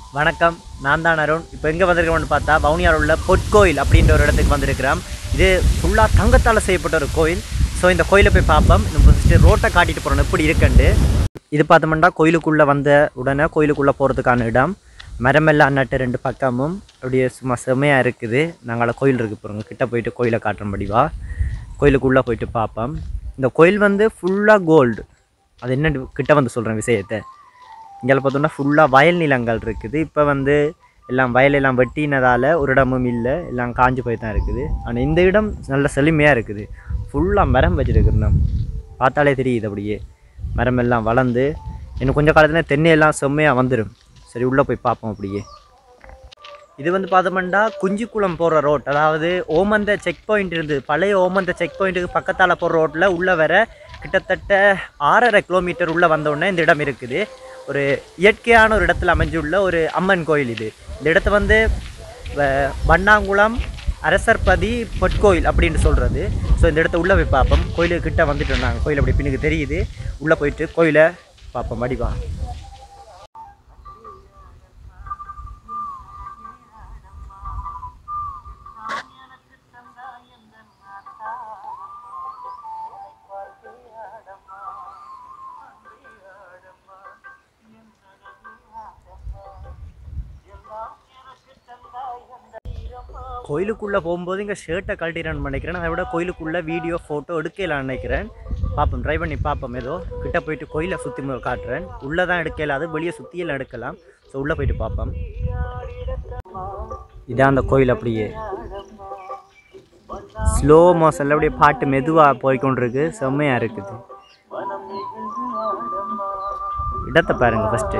வணக்கம் நான் தான் அருண் இப்போ எங்கே வந்திருக்கிறோம்னு பார்த்தா வவுனியாவில் உள்ள பொற்கோயில் அப்படின்ற ஒரு இடத்துக்கு வந்திருக்கிறோம் இது ஃபுல்லாக தங்கத்தால் செய்யப்பட்ட ஒரு கோயில் ஸோ இந்த கோயிலை போய் பார்ப்போம் நம்ம ஃபஸ்ட்டு ரோட்டை காட்டிட்டு போகிறோம் எப்படி இருக்குண்டு இது பார்த்தோம்னா கோயிலுக்குள்ளே வந்த உடனே கோயிலுக்குள்ளே போகிறதுக்கான இடம் மரமெல்லாம் நட்டு ரெண்டு பக்கமும் அப்படியே சும்மா செம்மையாக இருக்குது நாங்கள் கோயில் இருக்கு போகிறோங்க கிட்ட போயிட்டு கோயிலை காட்டுறபடிவா கோயிலுக்குள்ளே போயிட்டு பார்ப்போம் இந்த கோயில் வந்து ஃபுல்லாக கோல்டு அது என்ன கிட்ட வந்து சொல்கிறேன் விஷயத்தை இங்கே பார்த்தோம்னா ஃபுல்லாக வயல் நிலங்கள் இருக்குது இப்போ வந்து எல்லாம் வயலெல்லாம் வெட்டினதால் ஒரு இடமும் இல்லை எல்லாம் காஞ்சு போய் தான் இருக்குது ஆனால் இந்த இடம் நல்ல செழுமையாக இருக்குது ஃபுல்லாக மரம் வச்சுருக்குறோம் பார்த்தாலே தெரியுது அப்படியே மரம் எல்லாம் வளர்ந்து இன்னும் கொஞ்சம் காலத்தில் தென்னையெல்லாம் செம்மையாக வந்துடும் சரி உள்ளே போய் பார்ப்போம் அப்படியே இது வந்து பார்த்தோம்னா குஞ்சிக்குளம் போகிற ரோட் அதாவது ஓமந்த செக் பாயிண்ட் இருந்து பழைய ஓமந்த செக் பாயிண்ட்டுக்கு பக்கத்தால் போகிற ரோட்டில் உள்ளே வர கிட்டத்தட்ட ஆறரை கிலோமீட்டர் உள்ளே வந்தோடனே இந்த இடம் இருக்குது ஒரு இயற்கையான ஒரு இடத்துல அமைஞ்சுள்ள ஒரு அம்மன் கோயில் இது இந்த இடத்த வந்து வ- வண்ணாங்குளம் அரசர்பதி பொற்கோயில் அப்படின்னு சொல்கிறது ஸோ இந்த இடத்த உள்ளே போய் பார்ப்போம் கோயிலுக்கு கிட்ட வந்துட்டோம் நாங்கள் கோயில் அப்படி பின்னுக்கு தெரியுது உள்ளே போயிட்டு கோயிலை பார்ப்போம் வடிவா கோயிலுக்குள்ளே போகும்போது இங்கே ஷர்ட்டை கழட்டிடணும்னு நினைக்கிறேன் அதை விட கோயிலுக்குள்ளே வீடியோ ஃபோட்டோ எடுக்கலாம்னு நினைக்கிறேன் பார்ப்போம் ட்ரை பண்ணி பார்ப்போம் ஏதோ கிட்ட போயிட்டு கோயிலை சுற்றி காட்டுறேன் உள்ளே தான் எடுக்கல அது வெளியே சுற்றியெல்லாம் எடுக்கலாம் ஸோ உள்ளே போயிட்டு பார்ப்போம் இதான் அந்த கோயில் அப்படியே ஸ்லோ மோஷனில் அப்படியே பாட்டு மெதுவாக போய்க்கொண்டிருக்கு செம்மையாக இருக்குது இடத்தை பாருங்க ஃபஸ்ட்டு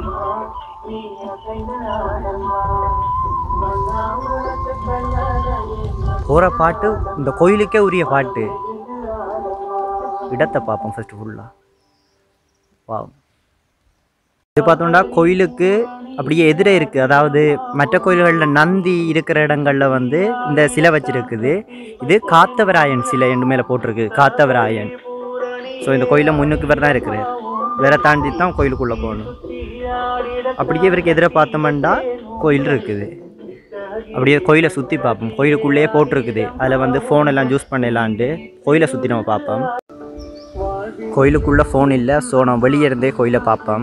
போகிற பாட்டு இந்த கோயிலுக்கே உரிய பாட்டு இடத்தை பார்ப்போம் ஃபஸ்ட்டு ஃபுல்லாக வா இது பார்த்தோம்னா கோயிலுக்கு அப்படியே எதிரே இருக்குது அதாவது மற்ற கோயில்களில் நந்தி இருக்கிற இடங்களில் வந்து இந்த சிலை வச்சிருக்குது இது காத்தவராயன் சிலை என்று மேலே போட்டிருக்கு காத்தவராயன் ஸோ இந்த கோயிலில் முன்னுக்கு வேறு தான் இருக்கிறார் வேற தாண்டி தான் கோயிலுக்குள்ளே போகணும் அப்படியே இவருக்கு எதிராக பார்த்தோம்னா கோயில் இருக்குது அப்படியே கோயிலை சுற்றி பார்ப்போம் கோயிலுக்குள்ளேயே போட்டிருக்குது அதில் வந்து ஃபோன் எல்லாம் யூஸ் பண்ணலான்ட்டு கோயிலை சுற்றி நம்ம பார்ப்போம் கோயிலுக்குள்ளே ஃபோன் இல்லை ஸோ நான் வெளியே இருந்தே கோயிலை பார்ப்போம்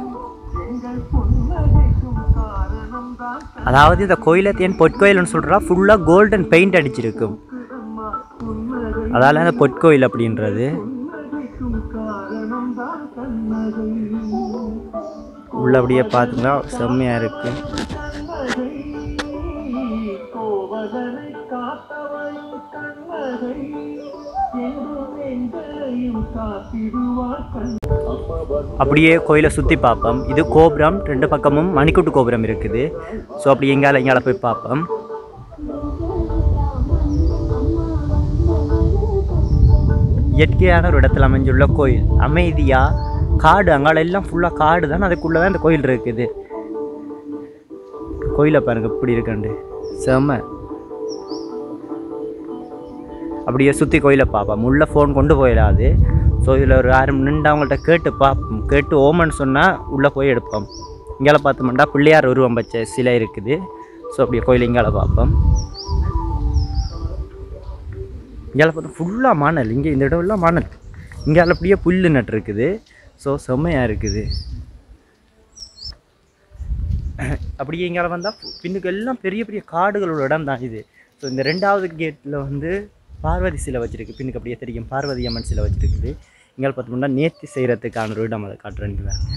அதாவது இந்த கோயிலை ஏன் பொற்கோயில்னு சொல்கிறா ஃபுல்லாக கோல்டன் பெயிண்ட் அடிச்சிருக்கும் அதால் அந்த பொற்கோயில் அப்படின்றது உள்ள அப்படியே பார்த்தீங்கன்னா செம்மையாக இருக்குது அப்படியே கோயிலை சுற்றி பார்ப்போம் இது கோபுரம் ரெண்டு பக்கமும் மணிக்கூட்டு கோபுரம் இருக்குது ஸோ அப்படி எங்கால எங்கால போய் பார்ப்போம் இயற்கையான ஒரு இடத்துல அமைஞ்சுள்ள கோயில் அமைதியாக காடு அங்கால எல்லாம் ஃபுல்லாக காடு தான் அதுக்குள்ளே தான் இந்த கோயில் இருக்குது கோயிலை பாருங்க இப்படி இருக்குண்டு செம்ம அப்படியே சுற்றி கோயிலை பார்ப்போம் உள்ள ஃபோன் கொண்டு போயிடாது ஸோ இதில் ஒரு ஆறு நின்று அவங்கள்ட்ட கேட்டு பார்ப்போம் கேட்டு ஓமன்னு சொன்னால் உள்ளே போய் எடுப்போம் இங்கால பார்த்தோம்னா பிள்ளையார் உருவம் வச்ச சிலை இருக்குது ஸோ அப்படியே கோயில் இங்கால பார்ப்போம் இங்கால பார்த்தா ஃபுல்லாக மணல் இங்கே இந்த இடம் எல்லாம் மணல் இங்கால அப்படியே புல் நட்டுருக்குது ஸோ செம்மையாக இருக்குது அப்படியே இங்கால வந்தால் பின்னுக்கு எல்லாம் பெரிய பெரிய காடுகளோட இடம் தான் இது ஸோ இந்த ரெண்டாவது கேட்டில் வந்து பார்வதி சிலை வச்சிருக்கு பின்னுக்கு அப்படியே தெரியும் பார்வதி அம்மன் சிலை வச்சிருக்குது இங்கே பார்த்தோம்னா நேர்த்தி செய்கிறதுக்கான ஒரு இடம் அதை காட்டுறேன்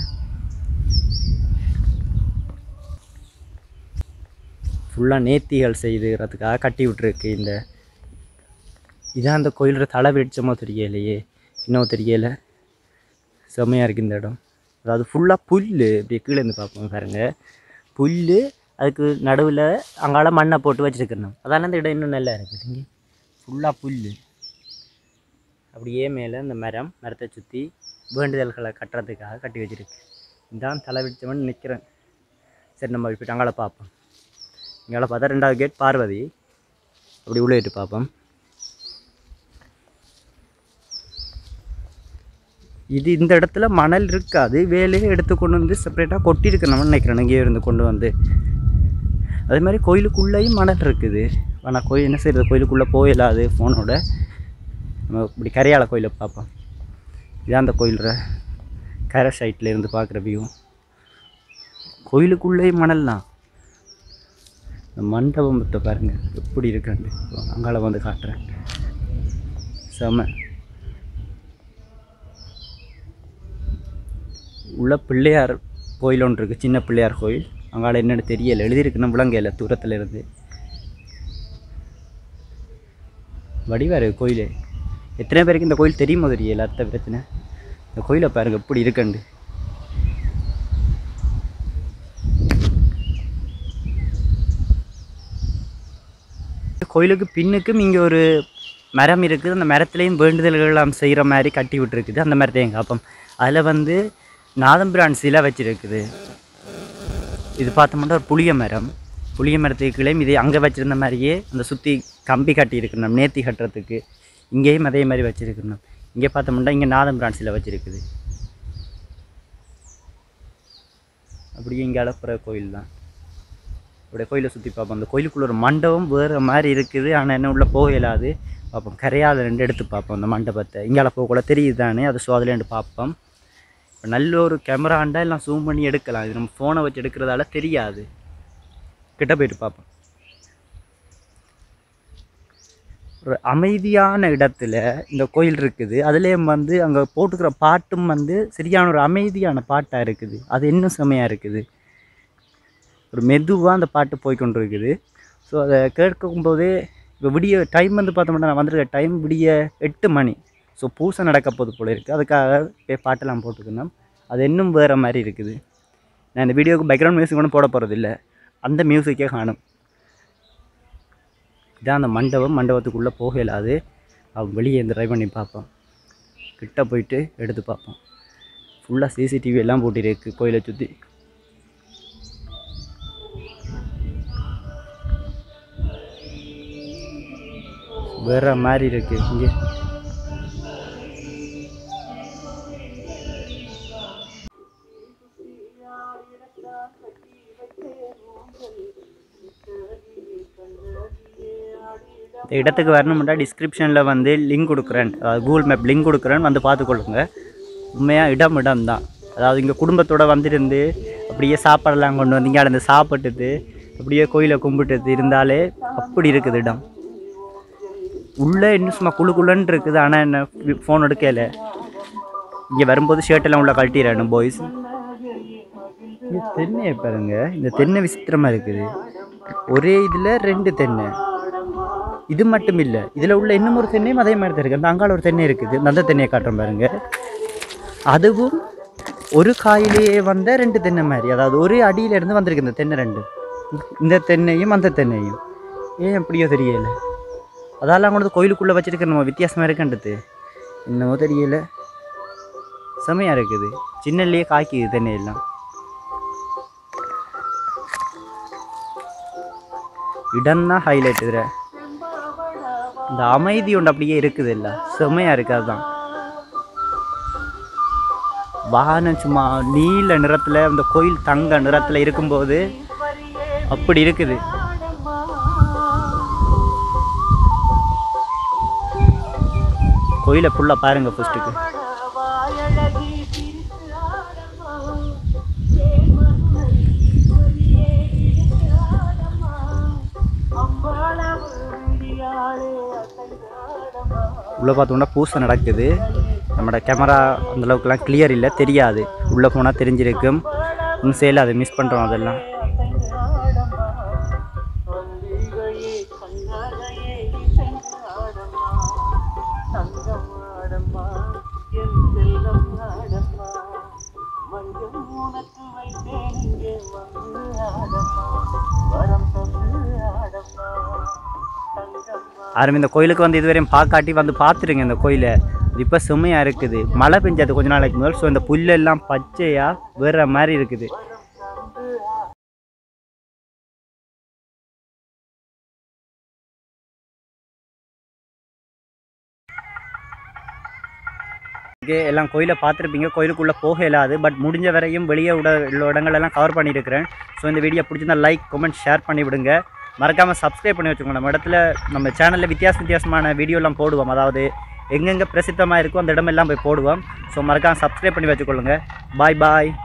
ஃபுல்லாக நேர்த்திகள் செய்துறதுக்காக கட்டி விட்டுருக்கு இந்த இதான் அந்த கோயிலோட தலை வெளிச்சமோ தெரியலையே இன்னும் தெரியலை செம்மையாக இருக்குது இந்த இடம் அதாவது ஃபுல்லாக புல் இப்படி கீழே இருந்து பார்ப்போம் பாருங்க புல் அதுக்கு நடுவில் அங்கால மண்ணை போட்டு வச்சுருக்கணும் அதால இந்த இடம் இன்னும் நல்லா இருக்குது இங்கே ஃபுல்லாக புல் அப்படியே மேலே இந்த மரம் மரத்தை சுற்றி வேண்டுதல்களை கட்டுறதுக்காக கட்டி வச்சிருக்கு இதான் தலை வெளிச்சம்னு நிற்கிறேன் சரி நம்ம போயிட்டு அங்கால பார்ப்போம் இங்கால பார்த்தா ரெண்டாவது கேட் பார்வதி அப்படி உள்ளே விட்டு பார்ப்போம் இது இந்த இடத்துல மணல் இருக்காது வேலையே எடுத்து கொண்டு வந்து செப்பரேட்டாக கொட்டியிருக்கு நம்ம நினைக்கிறேன் இங்கே இருந்து கொண்டு வந்து அதே மாதிரி கோயிலுக்குள்ளேயும் மணல் இருக்குது ஆனால் கோயில் என்ன செய்கிறது கோயிலுக்குள்ளே போயிடாது ஃபோனோட நம்ம இப்படி கரையாள கோயிலை பார்ப்போம் இதான் அந்த கோயில்ற கரை சைட்டில் இருந்து பார்க்குற வியூ கோயிலுக்குள்ளேயும் மணல் தான் இந்த மண்டபத்தை பாருங்கள் எப்படி இருக்குன்னு அங்கால வந்து காட்டுறேன் செம உள்ள பிள்ளையார் கோயில் ஒன்று இருக்குது சின்ன பிள்ளையார் கோயில் அங்கால என்னன்னு தெரியல எழுதியிருக்குன்னு விளங்கல தூரத்தில் இருந்து வடிவாரு கோயில் எத்தனை பேருக்கு இந்த கோயில் தெரியுமோ தெரியல அத்தை பிரச்சனை இந்த கோயிலை பாருங்க எப்படி இருக்குண்டு கோயிலுக்கு பின்னுக்கும் இங்கே ஒரு மரம் இருக்குது அந்த மரத்துலேயும் வேண்டுதல்கள் எல்லாம் செய்கிற மாதிரி கட்டி விட்டுருக்குது அந்த மரத்தையும் காப்போம் அதில் வந்து நாதம்பிரான் சிலை வச்சிருக்குது இது பார்த்தோம்னா ஒரு புளிய மரம் புளிய மரத்துக்கு கிளையும் இது அங்கே வச்சுருந்த மாதிரியே அந்த சுற்றி கம்பி கட்டி இருக்கணும் நேர்த்தி கட்டுறதுக்கு இங்கேயும் அதே மாதிரி வச்சுருக்கணும் இங்கே பார்த்தோம்னா இங்கே நாதம்பிரான் சிலை வச்சுருக்குது அப்படியே இங்கே அளப்புற கோயில் தான் அப்படியே கோயிலை சுற்றி பார்ப்போம் அந்த கோயிலுக்குள்ள ஒரு மண்டபம் வேறு மாதிரி இருக்குது ஆனால் என்ன உள்ள போக இயலாது பார்ப்போம் கரையாத ரெண்டு எடுத்து பார்ப்போம் அந்த மண்டபத்தை இங்கால போகக்கூட தெரியுது தானே அது ஸோ அதில் ரெண்டு பார்ப்போம் இப்போ நல்ல ஒரு கேமராண்டா எல்லாம் ஜூம் பண்ணி எடுக்கலாம் இது நம்ம ஃபோனை வச்சு எடுக்கிறதால தெரியாது கிட்ட போயிட்டு பார்ப்போம் ஒரு அமைதியான இடத்துல இந்த கோயில் இருக்குது அதுலேயும் வந்து அங்கே போட்டுக்கிற பாட்டும் வந்து சரியான ஒரு அமைதியான பாட்டாக இருக்குது அது இன்னும் செமையாக இருக்குது ஒரு மெதுவாக அந்த பாட்டு போய்க்கொண்டு இருக்குது ஸோ அதை கேட்கும்போதே இப்போ விடிய டைம் வந்து பார்த்தோம்னா நான் வந்திருக்க டைம் விடிய எட்டு மணி ஸோ பூசை நடக்க போது போல இருக்குது அதுக்காக போய் பாட்டெல்லாம் போட்டுக்கணும் அது இன்னும் வேறு மாதிரி இருக்குது நான் இந்த வீடியோவுக்கு பேக்ரவுண்ட் மியூசிக் ஒன்றும் போட போகிறதில்ல அந்த மியூசிக்கே காணும் இதான் அந்த மண்டபம் மண்டபத்துக்குள்ளே போக இயலாது அவன் வெளியே இந்த ட்ரை பண்ணி பார்ப்போம் கிட்ட போயிட்டு எடுத்து பார்ப்போம் ஃபுல்லாக சிசிடிவி எல்லாம் போட்டிருக்கு கோயிலை சுற்றி வேற மாதிரி இருக்கு இங்கே இந்த இடத்துக்கு வரணும்னா டிஸ்கிரிப்ஷனில் வந்து லிங்க் கொடுக்குறேன் அதாவது கூகுள் மேப் லிங்க் கொடுக்குறேன் வந்து பார்த்துக்கொள்ளுங்க உண்மையாக இடம் இடம் தான் அதாவது இங்கே குடும்பத்தோடு வந்திருந்து அப்படியே சாப்பாடெல்லாம் கொண்டு வந்து இங்கே அந்த சாப்பிட்டுட்டு அப்படியே கோயிலை கும்பிட்டுட்டு இருந்தாலே அப்படி இருக்குது இடம் உள்ளே இன்னும் சும்மா குழு குழுன்னு இருக்குது ஆனால் என்ன ஃபோன் எடுக்கல இங்கே வரும்போது ஷர்ட்டெல்லாம் உள்ள கழட்டிடுறேன் பாய்ஸ் இந்த தென்னையை பாருங்க இந்த தென்னை விசித்திரமாக இருக்குது ஒரே இதில் ரெண்டு தென்னை இது மட்டும் இல்லை இதில் உள்ள இன்னும் ஒரு தென்னையும் அதே மாதிரி தான் இருக்குது அந்த அங்கால ஒரு தென்னை இருக்குது அந்த தென்னையை காட்டுறேன் பாருங்க அதுவும் ஒரு காயிலேயே வந்த ரெண்டு தென்னை மாதிரி அதாவது ஒரு அடியில இருந்து வந்திருக்கு இந்த தென்னை ரெண்டு இந்த தென்னையும் அந்த தென்னையும் ஏன் எப்படியோ தெரியல அதெல்லாம் கொண்டு வந்து கோயிலுக்குள்ளே வச்சிருக்க நம்ம வித்தியாசமாக இருக்குன்றது என்னமோ தெரியல செமையாக இருக்குது சின்னல்லையே காய்க்குது தென்னையெல்லாம் இடம்தான் ஹைலைட் இதில் இந்த அமைதி ஒன்று அப்படியே இருக்குது இல்லை செமையாக இருக்குது அதுதான் வாகனம் சும்மா நீல நிறத்தில் அந்த கோயில் தங்க நிறத்தில் இருக்கும்போது அப்படி இருக்குது கோயிலை ஃபுல்லாக பாருங்க ஃபர்ஸ்ட்டுக்கு உள்ளே பார்த்தோம்னா பூசை நடக்குது நம்மளோட கேமரா அந்தளவுக்குலாம் கிளியர் இல்லை தெரியாது உள்ளே போனால் தெரிஞ்சிருக்கும் இன்னும் சேல அதை மிஸ் பண்ணுறோம் அதெல்லாம் யாரும் இந்த கோயிலுக்கு வந்து இதுவரையும் பார்க்காட்டி வந்து பார்த்துருங்க இந்த கோயிலை இப்போ செம்மையாக இருக்குது மழை பெஞ்சது கொஞ்ச நாளைக்கு முதல் ஸோ இந்த புல்லெல்லாம் பச்சையாக வேற மாதிரி இருக்குது ஓகே எல்லாம் கோயிலை பார்த்துருப்பீங்க கோயிலுக்குள்ளே போக இயலாது பட் முடிஞ்ச வரையும் வெளியே விட உள்ள இடங்களெல்லாம் கவர் பண்ணியிருக்கிறேன் ஸோ இந்த வீடியோ பிடிச்சிருந்தா லைக் கமெண்ட் ஷேர் பண்ணி விடுங்க மறக்காமல் சப்ஸ்கிரைப் பண்ணி வச்சுக்கோங்க நம்ம இடத்துல நம்ம சேனலில் வித்தியாச வித்தியாசமான வீடியோலாம் போடுவோம் அதாவது எங்கெங்கே பிரசித்தமாக இருக்கோ அந்த இடமெல்லாம் போய் போடுவோம் ஸோ மறக்காமல் சப்ஸ்கிரைப் பண்ணி வச்சுக்கொள்ளுங்க பாய் பாய்